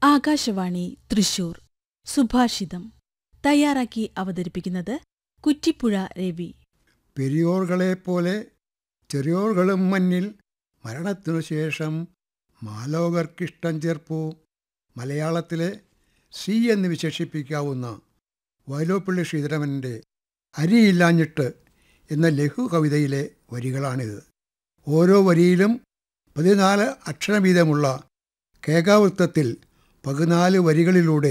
ആകാശവാണി തൃശൂർ സുഭാഷിതം തയ്യാറാക്കി അവതരിപ്പിക്കുന്നത് കുറ്റിപ്പുഴ രവി പെരിയോർകളെപ്പോലെ ചെറിയോർകളും മഞ്ഞിൽ മരണത്തിനു ശേഷം മാലോകർക്കിഷ്ടം ചേർപ്പു മലയാളത്തിലെ സി എന്ന് വിശേഷിപ്പിക്കാവുന്ന വയലോപ്പള്ളി ശ്രീധരമൻ്റെ അരിയില്ലാഞ്ഞിട്ട് എന്ന ലഘു കവിതയിലെ വരികളാണിത് ഓരോ വരിയിലും പതിനാല് അക്ഷരം വീതമുള്ള കേകാവൃത്തത്തിൽ പതിനാല് വരികളിലൂടെ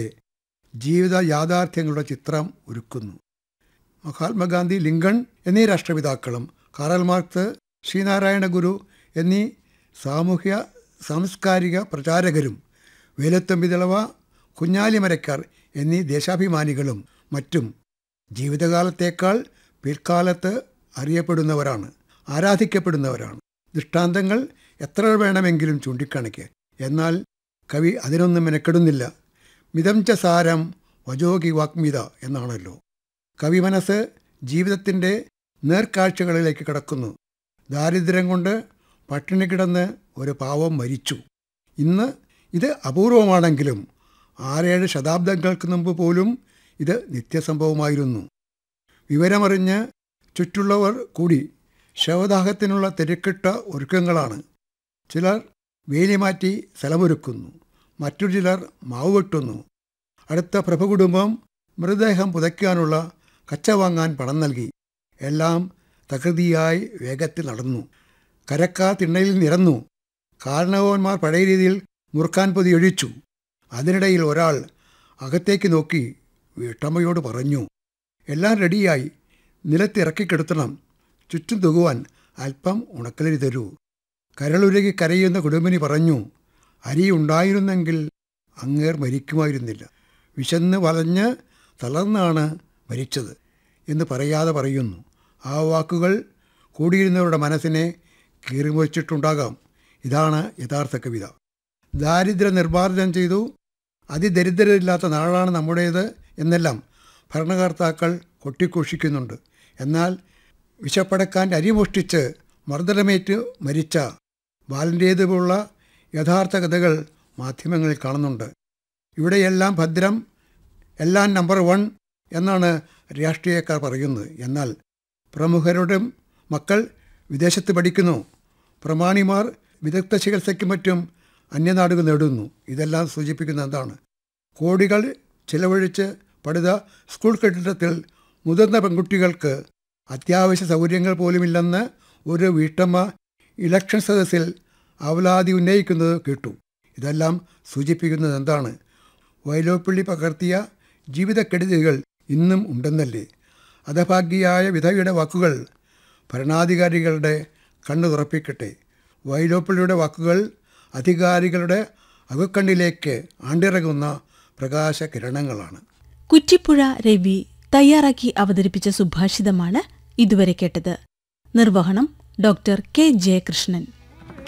ജീവിത യാഥാർത്ഥ്യങ്ങളുടെ ചിത്രം ഒരുക്കുന്നു മഹാത്മാഗാന്ധി ലിങ്കൺ എന്നീ രാഷ്ട്രപിതാക്കളും കാറൽ മാർക്സ് ശ്രീനാരായണ ഗുരു എന്നീ സാമൂഹ്യ സാംസ്കാരിക പ്രചാരകരും വേലത്തമ്പി തിളവ കുഞ്ഞാലിമരക്കാർ എന്നീ ദേശാഭിമാനികളും മറ്റും ജീവിതകാലത്തേക്കാൾ പിൽക്കാലത്ത് അറിയപ്പെടുന്നവരാണ് ആരാധിക്കപ്പെടുന്നവരാണ് ദൃഷ്ടാന്തങ്ങൾ എത്ര വേണമെങ്കിലും ചൂണ്ടിക്കാണിക്കുക എന്നാൽ കവി അതിനൊന്നും മെനക്കെടുന്നില്ല മിതം ച സാരം വജോഗി വാഗ്മിത എന്നാണല്ലോ കവി മനസ്സ് ജീവിതത്തിൻ്റെ നേർക്കാഴ്ചകളിലേക്ക് കിടക്കുന്നു ദാരിദ്ര്യം കൊണ്ട് പട്ടിണി കിടന്ന് ഒരു പാവം മരിച്ചു ഇന്ന് ഇത് അപൂർവമാണെങ്കിലും ആറേഴ് ശതാബ്ദങ്ങൾക്ക് മുമ്പ് പോലും ഇത് നിത്യസംഭവമായിരുന്നു വിവരമറിഞ്ഞ് ചുറ്റുള്ളവർ കൂടി ശവദാഹത്തിനുള്ള തിരക്കിട്ട ഒരുക്കങ്ങളാണ് ചിലർ വേലി മാറ്റി സ്ഥലമൊരുക്കുന്നു മറ്റു ചിലർ മാവ് വെട്ടുന്നു അടുത്ത പ്രഭുകുടുംബം മൃതദേഹം പുതയ്ക്കാനുള്ള കച്ച വാങ്ങാൻ പണം നൽകി എല്ലാം തകൃതിയായി വേഗത്തിൽ നടന്നു കരക്കാർ തിണ്ണയിൽ നിരന്നു കാരണവന്മാർ പഴയ രീതിയിൽ മുറുക്കാൻ പൊതി ഒഴിച്ചു അതിനിടയിൽ ഒരാൾ അകത്തേക്ക് നോക്കി വീട്ടമ്മയോട് പറഞ്ഞു എല്ലാം റെഡിയായി നിലത്തിറക്കിക്കെടുത്തണം ചുറ്റും തുകുവാൻ അല്പം ഉണക്കലരി തരൂ കരളുരുകി കരയുന്ന കുടുംബിനി പറഞ്ഞു അരി ഉണ്ടായിരുന്നെങ്കിൽ അങ്ങേർ മരിക്കുമായിരുന്നില്ല വിശന്ന് വലഞ്ഞ് തളർന്നാണ് മരിച്ചത് എന്ന് പറയാതെ പറയുന്നു ആ വാക്കുകൾ കൂടിയിരുന്നവരുടെ മനസ്സിനെ കീറിമുറിച്ചിട്ടുണ്ടാകാം ഇതാണ് യഥാർത്ഥ കവിത ദാരിദ്ര്യ നിർമ്മാർജ്ജനം ചെയ്തു അതിദരിദ്രരില്ലാത്ത നാടാണ് നമ്മുടേത് എന്നെല്ലാം ഭരണകർത്താക്കൾ കൊട്ടിഘോഷിക്കുന്നുണ്ട് എന്നാൽ വിശപ്പടക്കാൻ അരിമോഷ്ടിച്ച് മർദ്ദനമേറ്റ് മരിച്ച ബാലൻ്റേതുപോലുള്ള യഥാർത്ഥ കഥകൾ മാധ്യമങ്ങളിൽ കാണുന്നുണ്ട് ഇവിടെയെല്ലാം ഭദ്രം എല്ലാം നമ്പർ വൺ എന്നാണ് രാഷ്ട്രീയക്കാർ പറയുന്നത് എന്നാൽ പ്രമുഖരുടെ മക്കൾ വിദേശത്ത് പഠിക്കുന്നു പ്രമാണിമാർ വിദഗ്ധ ചികിത്സയ്ക്കും മറ്റും അന്യനാടുകൾ നേടുന്നു ഇതെല്ലാം സൂചിപ്പിക്കുന്ന എന്താണ് കോടികൾ ചിലവഴിച്ച് പടുത സ്കൂൾ കെട്ടിടത്തിൽ മുതിർന്ന പെൺകുട്ടികൾക്ക് അത്യാവശ്യ സൗകര്യങ്ങൾ പോലുമില്ലെന്ന് ഒരു വീട്ടമ്മ ഇലക്ഷൻ സദസ്സിൽ അവലാതി ഉന്നയിക്കുന്നത് കേട്ടു ഇതെല്ലാം സൂചിപ്പിക്കുന്നത് എന്താണ് വയലോപ്പള്ളി പകർത്തിയ ജീവിതക്കെടുതികൾ ഇന്നും ഉണ്ടെന്നല്ലേ അധഭാഗ്യയായ വിധവയുടെ വാക്കുകൾ ഭരണാധികാരികളുടെ കണ്ണു തുറപ്പിക്കട്ടെ വൈലോപ്പള്ളിയുടെ വാക്കുകൾ അധികാരികളുടെ അകക്കണ്ണിലേക്ക് ആണ്ടിറങ്ങുന്ന പ്രകാശ കിരണങ്ങളാണ് കുറ്റിപ്പുഴ രവി തയ്യാറാക്കി അവതരിപ്പിച്ച സുഭാഷിതമാണ് ഇതുവരെ കേട്ടത് നിർവഹണം ഡോക്ടർ കെ ജയകൃഷ്ണൻ